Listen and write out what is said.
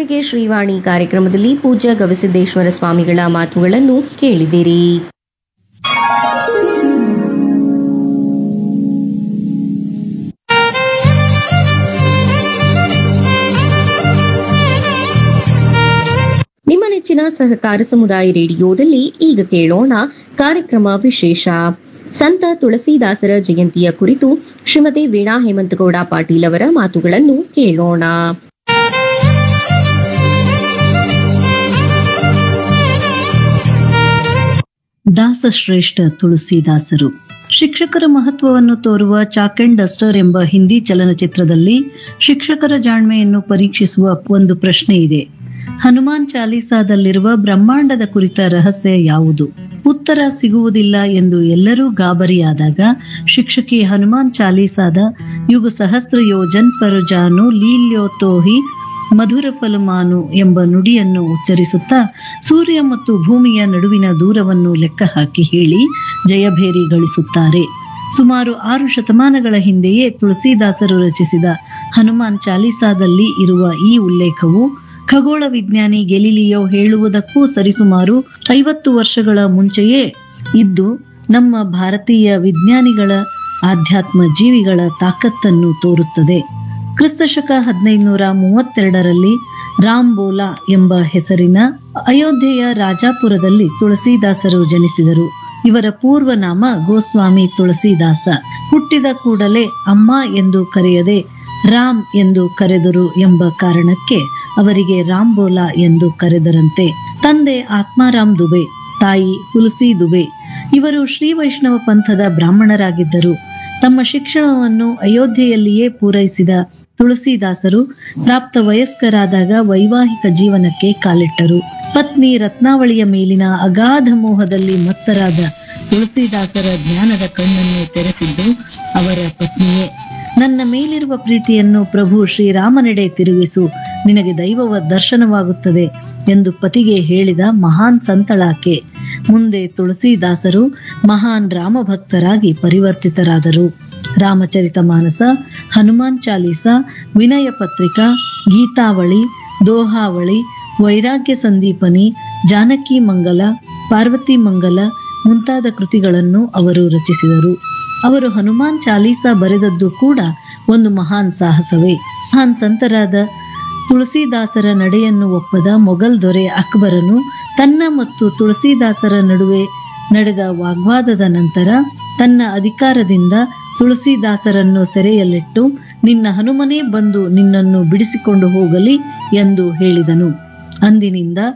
ಇದುವರೆಗೆ ಶ್ರೀವಾಣಿ ಕಾರ್ಯಕ್ರಮದಲ್ಲಿ ಪೂಜ್ಯ ಗವಿಸಿದ್ದೇಶ್ವರ ಸ್ವಾಮಿಗಳ ಮಾತುಗಳನ್ನು ಕೇಳಿದಿರಿ ನಿಮ್ಮ ನೆಚ್ಚಿನ ಸಹಕಾರ ಸಮುದಾಯ ರೇಡಿಯೋದಲ್ಲಿ ಈಗ ಕೇಳೋಣ ಕಾರ್ಯಕ್ರಮ ವಿಶೇಷ ಸಂತ ತುಳಸಿದಾಸರ ಜಯಂತಿಯ ಕುರಿತು ಶ್ರೀಮತಿ ವೀಣಾ ಹೇಮಂತಗೌಡ ಪಾಟೀಲ್ ಅವರ ಮಾತುಗಳನ್ನು ಕೇಳೋಣ ದಾಸಶ್ರೇಷ್ಠ ತುಳಸಿದಾಸರು ಶಿಕ್ಷಕರ ಮಹತ್ವವನ್ನು ತೋರುವ ಚಾಕ್ ಅಂಡ್ ಡಸ್ಟರ್ ಎಂಬ ಹಿಂದಿ ಚಲನಚಿತ್ರದಲ್ಲಿ ಶಿಕ್ಷಕರ ಜಾಣ್ಮೆಯನ್ನು ಪರೀಕ್ಷಿಸುವ ಒಂದು ಪ್ರಶ್ನೆ ಇದೆ ಹನುಮಾನ್ ಚಾಲೀಸಾದಲ್ಲಿರುವ ಬ್ರಹ್ಮಾಂಡದ ಕುರಿತ ರಹಸ್ಯ ಯಾವುದು ಉತ್ತರ ಸಿಗುವುದಿಲ್ಲ ಎಂದು ಎಲ್ಲರೂ ಗಾಬರಿಯಾದಾಗ ಶಿಕ್ಷಕಿ ಹನುಮಾನ್ ಚಾಲೀಸಾದ ಯುಗ ಸಹಸ್ರ ಯೋಜನ್ ಪರಜಾನು ಲೀಲ್ಯೋತೋಹಿ ಮಧುರ ಫಲಮಾನು ಎಂಬ ನುಡಿಯನ್ನು ಉಚ್ಚರಿಸುತ್ತಾ ಸೂರ್ಯ ಮತ್ತು ಭೂಮಿಯ ನಡುವಿನ ದೂರವನ್ನು ಲೆಕ್ಕ ಹಾಕಿ ಹೇಳಿ ಜಯಭೇರಿ ಗಳಿಸುತ್ತಾರೆ ಸುಮಾರು ಆರು ಶತಮಾನಗಳ ಹಿಂದೆಯೇ ತುಳಸಿದಾಸರು ರಚಿಸಿದ ಹನುಮಾನ್ ಚಾಲೀಸಾದಲ್ಲಿ ಇರುವ ಈ ಉಲ್ಲೇಖವು ಖಗೋಳ ವಿಜ್ಞಾನಿ ಗೆಲಿಲಿಯೋ ಹೇಳುವುದಕ್ಕೂ ಸರಿಸುಮಾರು ಐವತ್ತು ವರ್ಷಗಳ ಮುಂಚೆಯೇ ಇದ್ದು ನಮ್ಮ ಭಾರತೀಯ ವಿಜ್ಞಾನಿಗಳ ಆಧ್ಯಾತ್ಮ ಜೀವಿಗಳ ತಾಕತ್ತನ್ನು ತೋರುತ್ತದೆ ಕ್ರಿಸ್ತಶಕ ಹದಿನೈದುನೂರ ಮೂವತ್ತೆರಡರಲ್ಲಿ ರಾಮ್ ಬೋಲಾ ಎಂಬ ಹೆಸರಿನ ಅಯೋಧ್ಯೆಯ ರಾಜಾಪುರದಲ್ಲಿ ತುಳಸಿದಾಸರು ಜನಿಸಿದರು ಇವರ ಪೂರ್ವ ನಾಮ ಗೋಸ್ವಾಮಿ ತುಳಸಿದಾಸ ಹುಟ್ಟಿದ ಕೂಡಲೇ ಅಮ್ಮ ಎಂದು ಕರೆಯದೆ ರಾಮ್ ಎಂದು ಕರೆದರು ಎಂಬ ಕಾರಣಕ್ಕೆ ಅವರಿಗೆ ರಾಮ್ ಬೋಲಾ ಎಂದು ಕರೆದರಂತೆ ತಂದೆ ಆತ್ಮಾರಾಮ್ ದುಬೆ ತಾಯಿ ಹುಲಸಿ ದುಬೆ ಇವರು ಶ್ರೀ ವೈಷ್ಣವ ಪಂಥದ ಬ್ರಾಹ್ಮಣರಾಗಿದ್ದರು ತಮ್ಮ ಶಿಕ್ಷಣವನ್ನು ಅಯೋಧ್ಯೆಯಲ್ಲಿಯೇ ಪೂರೈಸಿದ ತುಳಸಿದಾಸರು ಪ್ರಾಪ್ತ ವಯಸ್ಕರಾದಾಗ ವೈವಾಹಿಕ ಜೀವನಕ್ಕೆ ಕಾಲಿಟ್ಟರು ಪತ್ನಿ ರತ್ನಾವಳಿಯ ಮೇಲಿನ ಅಗಾಧ ಮೋಹದಲ್ಲಿ ಮತ್ತರಾದ ತುಳಸಿದಾಸರ ಜ್ಞಾನದ ಕಣ್ಣನ್ನು ತೆರೆಸಿದ್ದು ಅವರ ಪತ್ನಿಯೇ ನನ್ನ ಮೇಲಿರುವ ಪ್ರೀತಿಯನ್ನು ಪ್ರಭು ಶ್ರೀರಾಮನೆಡೆ ತಿರುಗಿಸು ನಿನಗೆ ದೈವವ ದರ್ಶನವಾಗುತ್ತದೆ ಎಂದು ಪತಿಗೆ ಹೇಳಿದ ಮಹಾನ್ ಸಂತಳಾಕೆ ಮುಂದೆ ತುಳಸಿದಾಸರು ಮಹಾನ್ ರಾಮಭಕ್ತರಾಗಿ ಪರಿವರ್ತಿತರಾದರು ರಾಮಚರಿತ ಮಾನಸ ಹನುಮಾನ್ ಚಾಲೀಸ ವಿನಯ ಪತ್ರಿಕಾ ಗೀತಾವಳಿ ದೋಹಾವಳಿ ವೈರಾಗ್ಯ ಸಂದೀಪನಿ ಜಾನಕಿ ಮಂಗಲ ಪಾರ್ವತಿ ಮಂಗಲ ಮುಂತಾದ ಕೃತಿಗಳನ್ನು ಅವರು ರಚಿಸಿದರು ಅವರು ಹನುಮಾನ್ ಚಾಲೀಸ ಬರೆದದ್ದು ಕೂಡ ಒಂದು ಮಹಾನ್ ಸಾಹಸವೇ ಮಹಾನ್ ಸಂತರಾದ ತುಳಸಿದಾಸರ ನಡೆಯನ್ನು ಒಪ್ಪದ ಮೊಘಲ್ ದೊರೆ ಅಕ್ಬರನು ತನ್ನ ಮತ್ತು ತುಳಸಿದಾಸರ ನಡುವೆ ನಡೆದ ವಾಗ್ವಾದದ ನಂತರ ತನ್ನ ಅಧಿಕಾರದಿಂದ ತುಳಸಿದಾಸರನ್ನು ಸೆರೆಯಲ್ಲಿಟ್ಟು ನಿನ್ನ ಹನುಮನೇ ಬಂದು ನಿನ್ನನ್ನು ಬಿಡಿಸಿಕೊಂಡು ಹೋಗಲಿ ಎಂದು ಹೇಳಿದನು ಅಂದಿನಿಂದ